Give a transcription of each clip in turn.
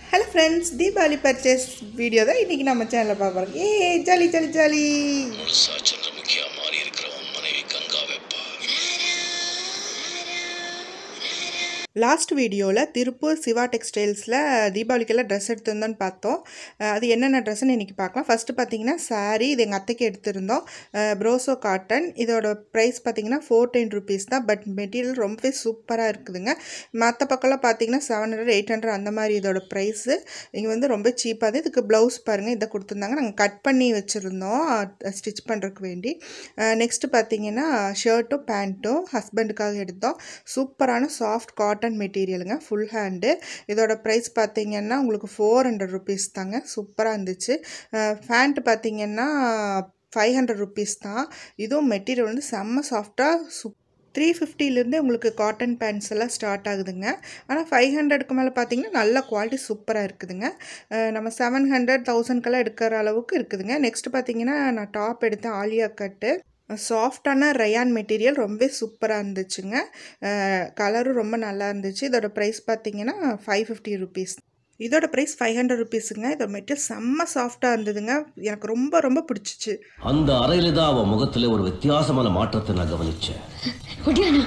hello friends Deepavali purchase video தான் இன்றைக்கி நம்ம சேனலில் பார்க்குறோம் ஏ ஜாலி ஜாலி ஜாலி முழுசா சந்திரமுகியா மாறி இருக்கிறவன் மனைவி கங்கா வைப்பா லாஸ்ட் வீடியோவில் திருப்பூர் சிவா டெக்ஸ்டைல்ஸில் தீபாவளிக்கெல்லாம் ட்ரெஸ் எடுத்திருந்தோன்னு பார்த்தோம் அஹ் அது என்னென்ன ட்ரெஸ்ஸுன்னு இன்றைக்கி பார்க்கலாம் ஃபஸ்ட்டு பார்த்தீங்கன்னா saree இது எங்கள் அத்தைக்கு எடுத்திருந்தோம் ப்ரோசோ காட்டன் இதோட ப்ரைஸ் பார்த்தீங்கன்னா ஃபோர் டென் ருபீஸ் தான் பட் மெட்டீரியல் ரொம்பவே சூப்பராக இருக்குதுங்க மற்ற பக்கம்லாம் பார்த்தீங்கன்னா செவன் ஹண்ட்ரட் எயிட் ஹண்ட்ரட் அந்த மாதிரி இதோட ப்ரைஸு இங்கே வந்து ரொம்ப சீப்பாக தான் இதுக்கு ப்ளவுஸ் பாருங்கள் இதை கொடுத்துருந்தாங்க நாங்கள் கட் பண்ணி வச்சுருந்தோம் ஸ்டிச் பண்ணுறதுக்கு வேண்டி நெக்ஸ்ட்டு பார்த்தீங்கன்னா ஷர்ட்டும் பேண்ட்டும் ஹஸ்பண்டுக்காக எடுத்தோம் சூப்பரான சாஃப்ட் காட்டன் மெட்டீரியலுங்க ஃபுல் ஹேண்டு இதோட ப்ரைஸ் பார்த்தீங்கன்னா உங்களுக்கு ஃபோர் ஹண்ட்ரட் ருபீஸ் தாங்க சூப்பராக இருந்துச்சு பேண்ட் பார்த்தீங்கன்னா ஃபைவ் ஹண்ட்ரட் ருபீஸ் தான் இதுவும் மெட்டீரியல் வந்து செம்ம சாஃப்டாக சூப் த்ரீ ஃபிஃப்டிலேருந்தே உங்களுக்கு காட்டன் பேண்ட்ஸ் எல்லாம் ஸ்டார்ட் ஆகுதுங்க ஆனால் ஃபைவ் ஹண்ட்ரடுக்கு மேலே பார்த்தீங்கன்னா நல்ல குவாலிட்டி சூப்பராக இருக்குதுங்க அஹ் நம்ம செவன் ஹண்ட்ரட் தௌசண்ட்க்கெல்லாம் எடுக்கிற அளவுக்கு இருக்குதுங்க நெக்ஸ்ட் பார்த்தீங்கன்னா நான் டாப் எடுத்தேன் ஆலியா கட்டு சாஃப்டான ரயான் மெட்டீரியல் ரொம்பவே சூப்பராக இருந்துச்சுங்க கலரும் ரொம்ப நல்லா இருந்துச்சு இதோட ப்ரைஸ் பார்த்தீங்கன்னா ஃபைவ் ஃபிஃப்டி ருபீஸ் இதோட ப்ரைஸ் ஃபைவ் ஹண்ட்ரட் ருபீஸுங்க இதோட மெட்டீரியல் செம்ம சாஃப்டாக இருந்ததுங்க எனக்கு ரொம்ப ரொம்ப பிடிச்சிச்சு அந்த அறையில தான் அவன் முகத்துல ஒரு வித்தியாசமான மாற்றத்தை நான் கவனிச்சேன் ஒடியானா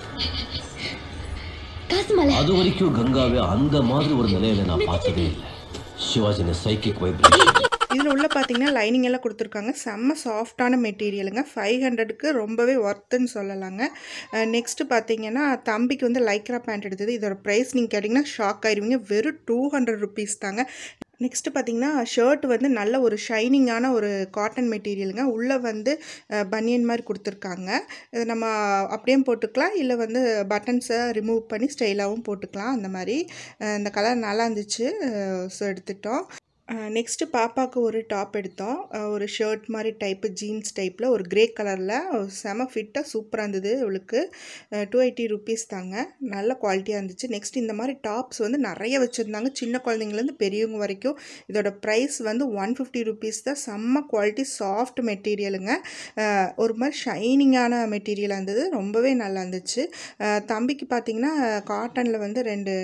காசு மலை அது வரைக்கும் கங்காவை அந்த மாதிரி ஒரு நிலையில நான் பார்த்ததே இல்லை சிவாஜின சைக்கிக் வைப்ரேஷன் இதில் உள்ள பார்த்தீங்கன்னா லைனிங் எல்லாம் கொடுத்துருக்காங்க செம்ம சாஃப்டான மெட்டீரியலுங்க ஃபைவ் ஹண்ட்ரடுக்கு ரொம்பவே ஒர்த்துன்னு சொல்லலாங்க நெக்ஸ்ட்டு பார்த்தீங்கன்னா தம்பிக்கு வந்து லைக்ரா பேண்ட் எடுத்தது இதோட ப்ரைஸ் நீங்கள் கேட்டிங்கன்னா ஷாக் ஆயிடுவீங்க வெறும் டூ ஹண்ட்ரட் ருபீஸ் தாங்க நெக்ஸ்ட்டு பார்த்தீங்கன்னா ஷர்ட் வந்து நல்ல ஒரு ஷைனிங்கான ஒரு காட்டன் மெட்டீரியலுங்க உள்ளே வந்து பனியன் மாதிரி கொடுத்துருக்காங்க இதை நம்ம அப்படியே போட்டுக்கலாம் இல்லை வந்து பட்டன்ஸை ரிமூவ் பண்ணி ஸ்டைலாகவும் போட்டுக்கலாம் அந்த மாதிரி அஹ் இந்த கலர் நல்லா இருந்துச்சு ஸோ எடுத்துட்டோம் நெக்ஸ்ட்டு பாப்பாவுக்கு ஒரு டாப் எடுத்தோம் அஹ் ஒரு ஷர்ட் மாதிரி டைப்பு ஜீன்ஸ் டைப்பில் ஒரு கிரே கலரில் செம ஃபிட்டாக சூப்பராக இருந்தது இவளுக்கு டூ எயிட்டி ருபீஸ் தாங்க நல்ல குவாலிட்டியாக இருந்துச்சு நெக்ஸ்ட் இந்த மாதிரி டாப்ஸ் வந்து நிறைய வச்சுருந்தாங்க சின்ன குழந்தைங்கலேருந்து பெரியவங்க வரைக்கும் இதோட ப்ரைஸ் வந்து ஒன் ஃபிஃப்டி ருபீஸ் தான் செம்ம குவாலிட்டி சாஃப்ட் மெட்டீரியலுங்க அஹ் ஒரு மாதிரி ஷைனிங்கான மெட்டீரியலாக இருந்தது ரொம்பவே நல்லா இருந்துச்சு அஹ் தம்பிக்கு பார்த்தீங்கன்னா காட்டனில் வந்து ரெண்டு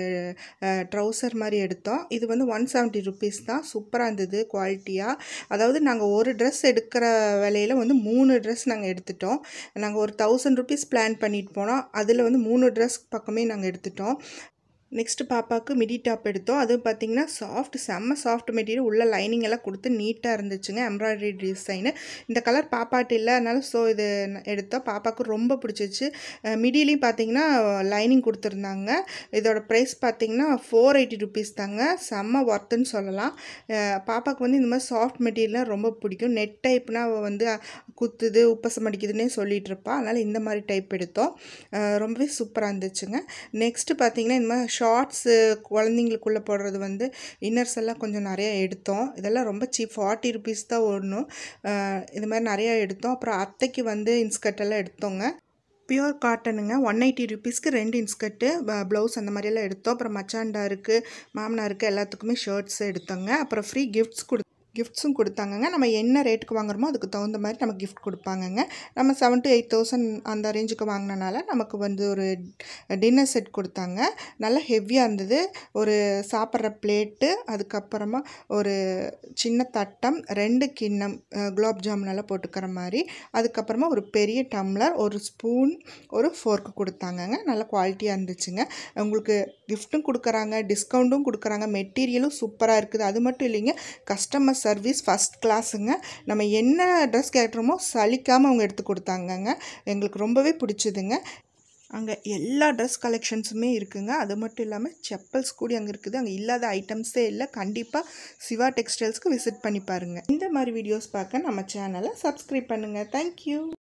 ட்ரௌசர் மாதிரி எடுத்தோம் இது வந்து ஒன் செவன்ட்டி ருபீஸ் தான் சூப்பராக இருந்தது குவாலிட்டியாக அதாவது நாங்கள் ஒரு ட்ரெஸ் எடுக்கிற விலையில வந்து மூணு ட்ரெஸ் நாங்கள் எடுத்துட்டோம் நாங்கள் ஒரு தௌசண்ட் ருபீஸ் பிளான் பண்ணிட்டு போனோம் அதில் வந்து மூணு ட்ரெஸ் பக்கமே நாங்கள் எடுத்துட்டோம் நெக்ஸ்ட்டு பாப்பாவுக்கு மிடி டாப் எடுத்தோம் அது பார்த்திங்கன்னா சாஃப்ட் செம்ம சாஃப்ட் மெட்டீரியல் உள்ள லைனிங் எல்லாம் கொடுத்து நீட்டாக இருந்துச்சுங்க எம்ப்ராய்டரி டிசைனு இந்த கலர் பாப்பாட்டு இல்லை அதனால ஸோ இது ந- எடுத்தோம் பாப்பாவுக்கு ரொம்ப பிடிச்சிச்சு மிடிலையும் பார்த்தீங்கன்னா லைனிங் கொடுத்துருந்தாங்க இதோட ப்ரைஸ் பார்த்தீங்கன்னா ஃபோர் எயிட்டி ருபீஸ் தாங்க செம்ம ஒர்த்துன்னு சொல்லலாம் அஹ் பாப்பாவுக்கு வந்து இந்த மாதிரி சாஃப்ட் மெட்டீரியல்லாம் ரொம்ப பிடிக்கும் நெட் டைப்னா அவள் வந்து குத்துது உப்பசம் அடிக்குதுன்னே சொல்லிட்டு இருப்பா அதனால் இந்த மாதிரி டைப் எடுத்தோம் அஹ் ரொம்பவே சூப்பராக இருந்துச்சுங்க நெக்ஸ்ட்டு பார்த்தீங்கன்னா இந்த மாதிரி ஷார்ட்ஸு குழந்தைங்களுக்குள்ளே போடுறது வந்து இன்னர்ஸ் எல்லாம் கொஞ்சம் நிறைய எடுத்தோம் இதெல்லாம் ரொம்ப சீப் ஃபார்ட்டி ருபீஸ் தான் ஓடணும் இது மாதிரி நிறையா எடுத்தோம் அப்புறம் அத்தைக்கு வந்து இன்ஸ்கர்ட் எல்லாம் எடுத்தோங்க பியூர் காட்டனுங்க ஒன் எயிட்டி ருபீஸ்க்கு ரெண்டு இன்ஸ்கர்ட்டு ப்ளவுஸ் அந்த மாதிரியெல்லாம் எடுத்தோம் அப்புறம் மச்சாண்டாருக்கு மாமனாருக்கு எல்லாத்துக்குமே ஷர்ட்ஸ் எடுத்தோங்க அப்புறம் ஃப்ரீ கிஃப்ட்ஸ் கொடு கிஃப்ட்ஸும் கொடுத்தாங்கங்க நம்ம என்ன ரேட்டுக்கு வாங்குறோமோ அதுக்கு தகுந்த மாதிரி நமக்கு கிஃப்ட் கொடுப்பாங்கங்க நம்ம செவன் டு எயிட் தௌசண்ட் அந்த ரேஞ்சுக்கு வாங்கினனால நமக்கு வந்து ஒரு டின்னர் செட் கொடுத்தாங்க நல்லா ஹெவியாக இருந்தது ஒரு சாப்பிட்ற பிளேட்டு அதுக்கப்புறமா ஒரு சின்ன தட்டம் ரெண்டு கிண்ணம் அஹ், குலாப் ஜாமுன் எல்லாம் போட்டுக்கிற மாதிரி அதுக்கப்புறமா ஒரு பெரிய டம்ளர் ஒரு ஸ்பூன் ஒரு ஃபோர்க்கு கொடுத்தாங்கங்க நல்ல குவாலிட்டியாக இருந்துச்சுங்க உங்களுக்கு கிஃப்ட்டும் கொடுக்குறாங்க டிஸ்கவுண்ட்டும் கொடுக்குறாங்க மெட்டீரியலும் சூப்பராக இருக்குது அது மட்டும் இல்லைங்க கஸ்டமர் சர்வீஸ் ஃபஸ்ட் கிளாஸுங்க நம்ம என்ன ட்ரெஸ் கேட்குறோமோ சலிக்காமல் அவங்க எடுத்து கொடுத்தாங்கங்க எங்களுக்கு ரொம்பவே பிடிச்சதுங்க அங்கே எல்லா ட்ரெஸ் கலெக்ஷன்ஸுமே இருக்குங்க அது மட்டும் இல்லாமல் செப்பல்ஸ் கூட அங்கே இருக்குது அங்கே இல்லாத ஐட்டம்ஸே இல்லை கண்டிப்பாக சிவா டெக்ஸ்டைல்ஸ்க்கு விசிட் பண்ணி பாருங்கள் இந்த மாதிரி வீடியோஸ் பார்க்க நம்ம சேனலை சப்ஸ்கிரைப் பண்ணுங்கள் தேங்க்யூ